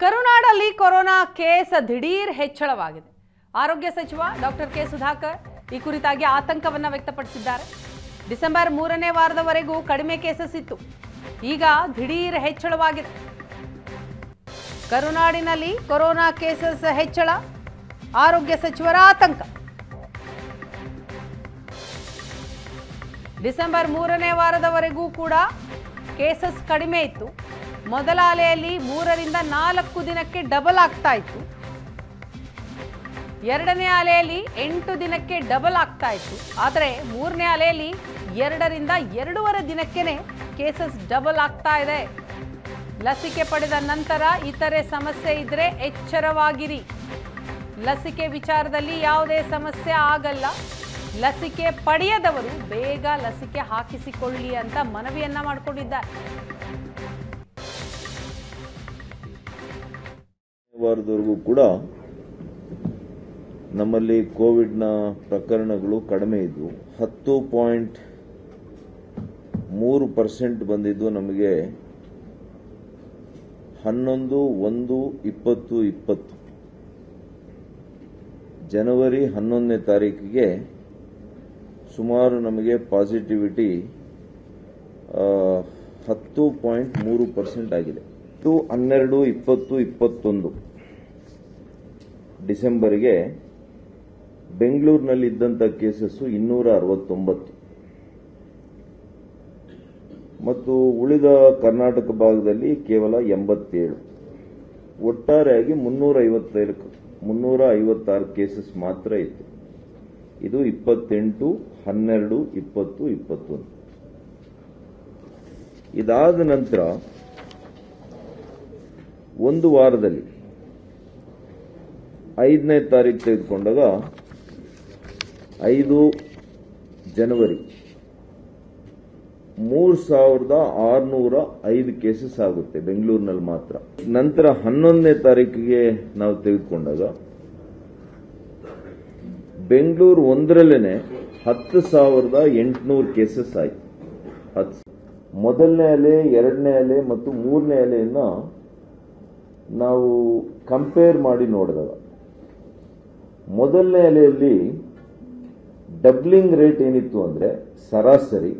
ಕರುನಾಡಲ್ಲಿ corona case ದಿಢೀರ್ ಹೆಚ್ಚಳವಾಗಿದೆ ಆರೋಗ್ಯ ಸಚಿವ ಡಾಕ್ಟರ್ ಕೆ ಸುಧಾಕರ್ ಈ ಕುರಿತಾಗಿ ಆತಂಕವನ್ನ ವ್ಯಕ್ತಪಡಿಸಿದ್ದಾರೆ ಡಿಸೆಂಬರ್ ಮೂರನೇ ವಾರದವರೆಗೂ ಕಡಿಮೆ ಕೇಸಸ್ ಇತ್ತು ಈಗ ದಿಢೀರ್ ಹೆಚ್ಚಳವಾಗಿದೆ ಕರುನಾಡಿನಲ್ಲಿ ಕೊರೋನಾ ಕೇಸಸ್ ಹೆಚ್ಚಳ ಆರೋಗ್ಯ ಸಚಿವರ ಆತಂಕ ಡಿಸೆಂಬರ್ ಮೂರನೇ ವಾರದವರೆಗೂ ಕೂಡ ಕೇಸಸ್ ಕಡಿಮೆ ಇತ್ತು ಮೊದಲ ಅಲೆಯಲ್ಲಿ ಮೂರರಿಂದ ನಾಲ್ಕು ದಿನಕ್ಕೆ ಡಬಲ್ ಆಗ್ತಾ ಇತ್ತು ಎರಡನೇ ಅಲೆಯಲ್ಲಿ ಎಂಟು ದಿನಕ್ಕೆ ಡಬಲ್ ಆಗ್ತಾ ಇತ್ತು ಆದರೆ ಮೂರನೇ ಅಲೆಯಲ್ಲಿ ಎರಡರಿಂದ ಎರಡೂವರೆ ದಿನಕ್ಕೇನೆ ಕೇಸಸ್ ಡಬಲ್ ಆಗ್ತಾ ಇದೆ ಲಸಿಕೆ ಪಡೆದ ನಂತರ ಇತರೆ ಸಮಸ್ಯೆ ಇದ್ರೆ ಎಚ್ಚರವಾಗಿರಿ ಲಸಿಕೆ ವಿಚಾರದಲ್ಲಿ ಯಾವುದೇ ಸಮಸ್ಯೆ ಆಗಲ್ಲ ಲಸಿಕೆ ಪಡೆಯದವರು ಬೇಗ ಲಸಿಕೆ ಹಾಕಿಸಿಕೊಳ್ಳಿ ಅಂತ ಮನವಿಯನ್ನ ಮಾಡಿಕೊಂಡಿದ್ದಾರೆ ವಾರದವರೆಗೂ ಕೂಡ ನಮ್ಮಲ್ಲಿ ಕೋವಿಡ್ನ ಪ್ರಕರಣಗಳು ಕಡಿಮೆ ಇದ್ವು ಹತ್ತು ಪಾಯಿಂಟ್ ಮೂರು ಪರ್ಸೆಂಟ್ ಬಂದಿದ್ದು ನಮಗೆ ಹನ್ನೊಂದು ಒಂದು ಇಪ್ಪತ್ತು ಇಪ್ಪತ್ತು ಜನವರಿ ಹನ್ನೊಂದನೇ ತಾರೀಕಿಗೆ ಸುಮಾರು ನಮಗೆ ಪಾಸಿಟಿವಿಟಿ ಆ, ಹತ್ತು ಪಾಯಿಂಟ್ ಮೂರು ಪರ್ಸೆಂಟ್ ಆಗಿದೆ ಇದು ಹನ್ನೆರಡು ಇಪ್ಪತ್ತು ಇಪ್ಪತ್ತೊಂದು ಡಿಸೆಂಬರ್ಗೆ ಬೆಂಗಳೂರಿನಲ್ಲಿ ಇದ್ದಂಥ ಕೇಸಸ್ಸು ಇನ್ನೂರ ಅರವತ್ತೊಂಬತ್ತು ಮತ್ತು ಉಳಿದ ಕರ್ನಾಟಕ ಭಾಗದಲ್ಲಿ ಕೇವಲ ಎಂಬತ್ತೇಳು ಒಟ್ಟಾರೆಯಾಗಿ ಮುನ್ನೂರ ಐವತ್ತೈದು ಮುನ್ನೂರ ಐವತ್ತಾರು ಕೇಸಸ್ ಮಾತ್ರ ಇತ್ತು ಇದು ಇಪ್ಪತ್ತೆಂಟು ಹನ್ನೆರಡು ಇಪ್ಪತ್ತು ಇಪ್ಪತ್ತೊಂದು ಇದಾದ ನಂತರ ಒಂದು ವಾರದಲ್ಲಿ ಐದನೇ ತಾರೀಕು ತೆಗೆದುಕೊಂಡಾಗ ಐದು ಜನವರಿ ಮೂರ್ ಸಾವಿರದ ಆರುನೂರ ಐದು ಕೇಸಸ್ ಆಗುತ್ತೆ ಬೆಂಗಳೂರಿನಲ್ಲಿ ಮಾತ್ರ ನಂತರ ಹನ್ನೊಂದನೇ ತಾರೀಕಿಗೆ ನಾವು ತೆಗೆದುಕೊಂಡಾಗ ಬೆಂಗಳೂರು ಒಂದರಲ್ಲೇನೆ ಹತ್ತು ಸಾವಿರದ ಎಂಟುನೂರು ಕೇಸಸ್ ಆಯ್ತು ಹತ್ತು ಮೊದಲನೇ ಅಲೆ ಎರಡನೇ ಅಲೆ ಮತ್ತು ಮೂರನೇ ಅಲೆಯನ್ನ ನಾವು ಕಂಪೇರ್ ಮಾಡಿ ನೋಡಿದಾಗ ಮೊದಲನೇ ಅಲೆಯಲ್ಲಿ ಡಬ್ಲಿಂಗ್ ರೇಟ್ ಏನಿತ್ತು ಅಂದ್ರೆ ಸರಾಸರಿ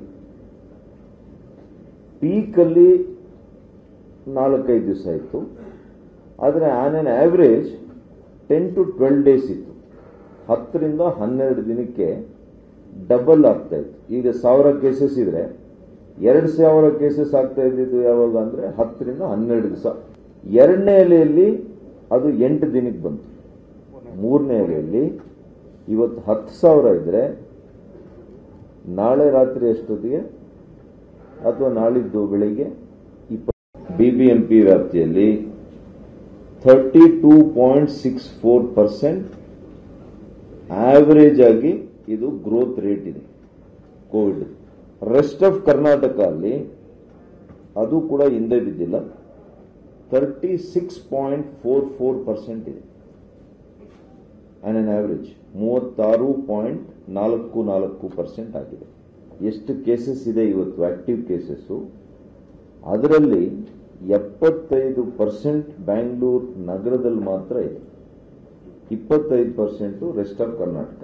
ಪೀಕಲ್ಲಿ ನಾಲ್ಕೈದು ದಿವಸ ಇತ್ತು ಆದರೆ on on average ten to twelve days ಇತ್ತು ಹತ್ತರಿಂದ ಹನ್ನೆರಡು ದಿನಕ್ಕೆ ಡಬಲ್ ಆಗ್ತಾ ಇತ್ತು ಈಗ ಸಾವಿರ ಕೇಸಸ್ ಇದ್ರೆ ಎರಡು ಸಾವಿರ ಕೇಸಸ್ ಆಗ್ತಾ ಇದ್ದಿದ್ದು ಯಾವಾಗ ಅಂದ್ರೆ ಹತ್ತರಿಂದ ಹನ್ನೆರಡು ದಿವಸ ಎರಡನೇ ಅಲೆಯಲ್ಲಿ ಅದು ಎಂಟು ದಿನಕ್ಕೆ ಬಂತು ಮೂರನೇ ಅಲೆಯಲ್ಲಿ ಇವತ್ತು ಹತ್ತು ಸಾವಿರ ಇದ್ರೆ ನಾಳೆ ರಾತ್ರಿ ಎಷ್ಟೊತ್ತಿಗೆ ಅಥವಾ ನಾಳಿದ್ದು ಬೆಳಿಗ್ಗೆ ಇಪ್ಪತ್ತು ಬಿಬಿಎಂಪಿ ವ್ಯಾಪ್ತಿಯಲ್ಲಿ thirty two point six four percent average ಆಗಿ ಇದು ಗ್ರೋತ್ ರೇಟ್ ಇದೆ ಕೋವಿಡ್ ರೆಸ್ಟ್ ಆಫ್ ಕರ್ನಾಟಕ ಅಲ್ಲಿ ಅದು ಕೂಡ ಹಿಂದೆ ಬಿದ್ದಿಲ್ಲ thirty six point four four percent ಇದೆ ಆನ್ ಅನ್ ಆವರೇಜ್ ಮೂವತ್ತಾರು ಪಾಯಿಂಟ್ ನಾಲ್ಕು ನಾಲ್ಕು ಪರ್ಸೆಂಟ್ ಆಗಿದೆ ಎಷ್ಟು ಕೇಸಸ್ ಇದೆ ಇವತ್ತು ಆಕ್ಟಿವ್ ಕೇಸಸ್ಸು ಅದರಲ್ಲಿ ಎಪ್ಪತ್ತೈದು ಪರ್ಸೆಂಟ್ ಬ್ಯಾಂಗ್ಳೂರ್ ನಗರದಲ್ಲಿ ಮಾತ್ರ ಇದೆ ಇಪ್ಪತ್ತೈದು ಪರ್ಸೆಂಟು ರೆಸ್ಟ್ ಆಫ್ ಕರ್ನಾಟಕ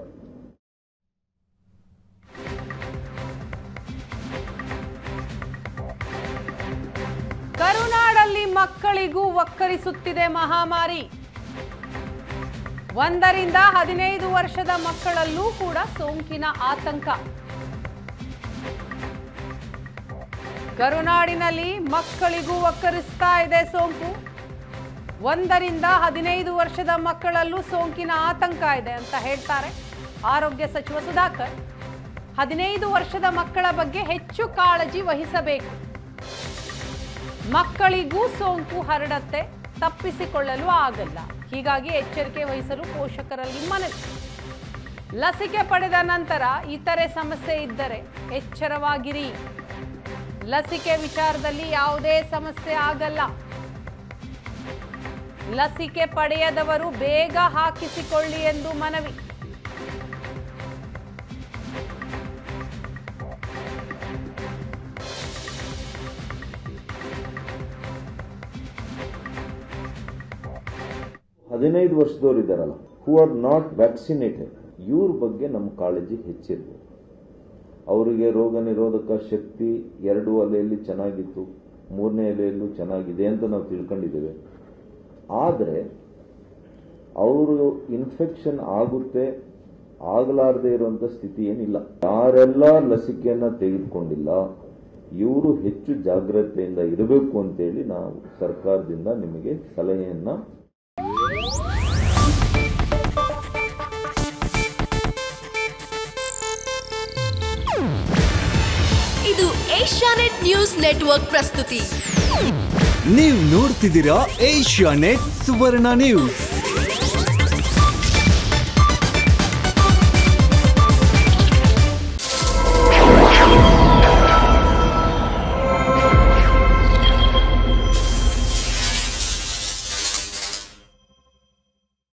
ಕರುನಾಡಲ್ಲಿ ಮಕ್ಕಳಿಗೂ ಒಕ್ಕರಿಸುತ್ತಿದೆ ಮಹಾಮಾರಿ ಒಂದರಿಂದ ಹದಿನೈದು ವರ್ಷದ ಮಕ್ಕಳಲ್ಲೂ ಕೂಡ ಸೋಂಕಿನ ಆತಂಕ ಕರುನಾಡಿನಲ್ಲಿ ಮಕ್ಕಳಿಗೂ ಒಕ್ಕರಿಸ್ತಾ ಇದೆ ಸೋಂಕು ಒಂದರಿಂದ ಹದಿನೈದು ವರ್ಷದ ಮಕ್ಕಳಲ್ಲೂ ಸೋಂಕಿನ ಆತಂಕ ಇದೆ ಅಂತ ಹೇಳ್ತಾರೆ ಆರೋಗ್ಯ ಸಚಿವ ಸುಧಾಕರ್ ಹದಿನೈದು ವರ್ಷದ ಮಕ್ಕಳ ಬಗ್ಗೆ ಹೆಚ್ಚು ಕಾಳಜಿ ವಹಿಸಬೇಕು ಮಕ್ಕಳಿಗೂ ಸೋಂಕು ಹರಡತ್ತೆ ತಪ್ಪಿಸಿಕೊಳ್ಳಲು ಆಗಲ್ಲ ಹೀಗಾಗಿ ಎಚ್ಚರಿಕೆ ವಹಿಸಲು ಪೋಷಕರಲ್ಲಿ ಮನವಿ ಲಸಿಕೆ ಪಡೆದ ನಂತರ ಇತರೆ ಸಮಸ್ಯೆ ಇದ್ದರೆ ಎಚ್ಚರವಾಗಿರಿ ಲಸಿಕೆ ವಿಚಾರದಲ್ಲಿ ಯಾವುದೇ ಸಮಸ್ಯೆ ಆಗಲ್ಲ ಲಸಿಕೆ ಪಡೆಯದವರು ಬೇಗ ಹಾಕಿಸಿಕೊಳ್ಳಿ ಎಂದು ಮನವಿ ಹದಿನೈದು ವರ್ಷದವ್ರು ಇದ್ದಾರಲ್ಲ ಹೂ ಆರ್ ನಾಟ್ ವ್ಯಾಕ್ಸಿನೇಟೆಡ್ ಇವ್ರ ಬಗ್ಗೆ ನಮ್ಮ ಕಾಳಜಿ ಹೆಚ್ಚಿರಬೇಕು ಅವರಿಗೆ ರೋಗ ನಿರೋಧಕ ಶಕ್ತಿ ಎರಡು ಅಲೆಯಲ್ಲಿ ಚೆನ್ನಾಗಿತ್ತು ಮೂರನೇ ಅಲೆಯಲ್ಲೂ ಚೆನ್ನಾಗಿದೆ ಅಂತ ನಾವು ತಿಳ್ಕೊಂಡಿದ್ದೇವೆ ಆದರೆ ಅವರು ಇನ್ಫೆಕ್ಷನ್ ಆಗುತ್ತೆ ಆಗಲಾರದೆ ಇರುವಂತ ಸ್ಥಿತಿ ಏನಿಲ್ಲ ಯಾರೆಲ್ಲ ಲಸಿಕೆಯನ್ನ ತೆಗೆದುಕೊಂಡಿಲ್ಲ ಇವರು ಹೆಚ್ಚು ಜಾಗ್ರತೆಯಿಂದ ಇರಬೇಕು ಅಂತೇಳಿ ನಾವು ಸರ್ಕಾರದಿಂದ ನಿಮಗೆ ಸಲಹೆಯನ್ನ ಇದು ಏಷ್ಯಾನೆಟ್ ನ್ಯೂಸ್ ನೆಟ್ವರ್ಕ್ ಪ್ರಸ್ತುತಿ ನೀವು ನೋಡ್ತಿದ್ದೀರಾ ಏಷ್ಯಾ ನೆಟ್ ಸುವರ್ಣ ನ್ಯೂಸ್